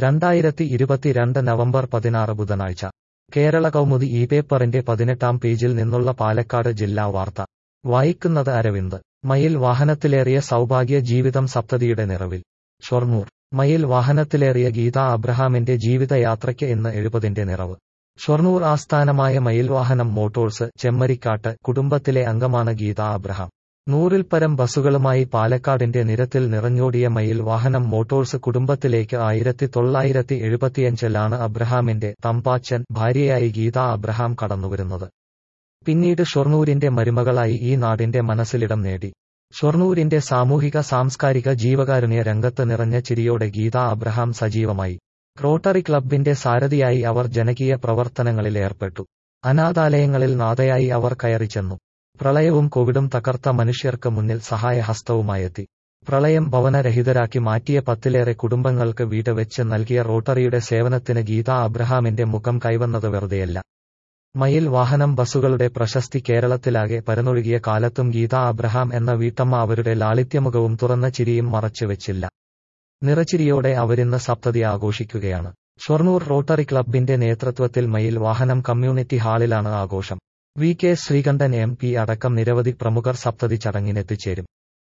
രണ്ടായിരത്തി ഇരുപത്തിരണ്ട് നവംബർ പതിനാറ് ബുധനാഴ്ച കേരള കൗമുദി ഈ പേപ്പറിന്റെ പതിനെട്ടാം പേജിൽ നിന്നുള്ള പാലക്കാട് ജില്ലാ വാർത്ത വായിക്കുന്നത് അരവിന്ദ് മയിൽ വാഹനത്തിലേറിയ സൗഭാഗ്യ ജീവിതം സപ്തതിയുടെ നിറവിൽ ഷൊർണൂർ മയിൽ വാഹനത്തിലേറിയ ഗീത അബ്രഹാമിന്റെ ജീവിതയാത്രയ്ക്ക് ഇന്ന് എഴുപതിന്റെ നിറവ് ഷൊർണൂർ ആസ്ഥാനമായ മയിൽ വാഹനം മോട്ടോഴ്സ് ചെമ്മരിക്കാട്ട് കുടുംബത്തിലെ അംഗമാണ് ഗീത അബ്രഹാം നൂറിൽ പരം ബസ്സുകളുമായി പാലക്കാടിന്റെ നിരത്തിൽ നിറഞ്ഞോടിയ മയിൽ വാഹനം മോട്ടോഴ്സ് കുടുംബത്തിലേക്ക് ആയിരത്തി തൊള്ളായിരത്തി എഴുപത്തിയഞ്ചിലാണ് അബ്രഹാമിന്റെ തമ്പാച്ചൻ ഭാര്യയായി ഗീത അബ്രഹാം കടന്നുവരുന്നത് പിന്നീട് ഷൊർണൂരിന്റെ മരുമകളായി ഈ നാടിന്റെ മനസ്സിലിടം നേടി ഷൊർണൂരിന്റെ സാമൂഹിക സാംസ്കാരിക ജീവകാരുണ്യ രംഗത്ത് നിറഞ്ഞ ചിരിയോടെ ഗീത അബ്രഹാം സജീവമായി റോട്ടറി ക്ലബിന്റെ സാരഥിയായി അവർ ജനകീയ പ്രവർത്തനങ്ങളിൽ ഏർപ്പെട്ടു അനാഥാലയങ്ങളിൽ നാഥയായി അവർ കയറിച്ചെന്നു പ്രളയവും കോവിഡും തകർത്ത മനുഷ്യർക്ക് മുന്നിൽ സഹായഹസ്തവുമായെത്തി പ്രളയം ഭവനരഹിതരാക്കി മാറ്റിയ പത്തിലേറെ കുടുംബങ്ങൾക്ക് വീട് വെച്ച് നൽകിയ റോട്ടറിയുടെ സേവനത്തിന് ഗീത അബ്രഹാമിന്റെ മുഖം കൈവന്നത് വെറുതെയല്ല മയിൽ വാഹനം ബസ്സുകളുടെ പ്രശസ്തി കേരളത്തിലാകെ പരന്നൊഴുകിയ കാലത്തും ഗീത അബ്രഹാം എന്ന വീട്ടമ്മ അവരുടെ ലാളിത്യമുഖവും തുറന്ന ചിരിയും മറച്ചുവെച്ചില്ല നിറച്ചിരിയോടെ അവരിന്ന് സപ്തതി ആഘോഷിക്കുകയാണ് ഷൊർണൂർ റോട്ടറി ക്ലബിന്റെ നേതൃത്വത്തിൽ മയിൽ വാഹനം കമ്മ്യൂണിറ്റി ഹാളിലാണ് ആഘോഷം V K Sreekandan M P അടക്കം നിരവധി പ്രമുഖർ സപ്തതി ചടങ്ങിനെത്തിച്ചേരും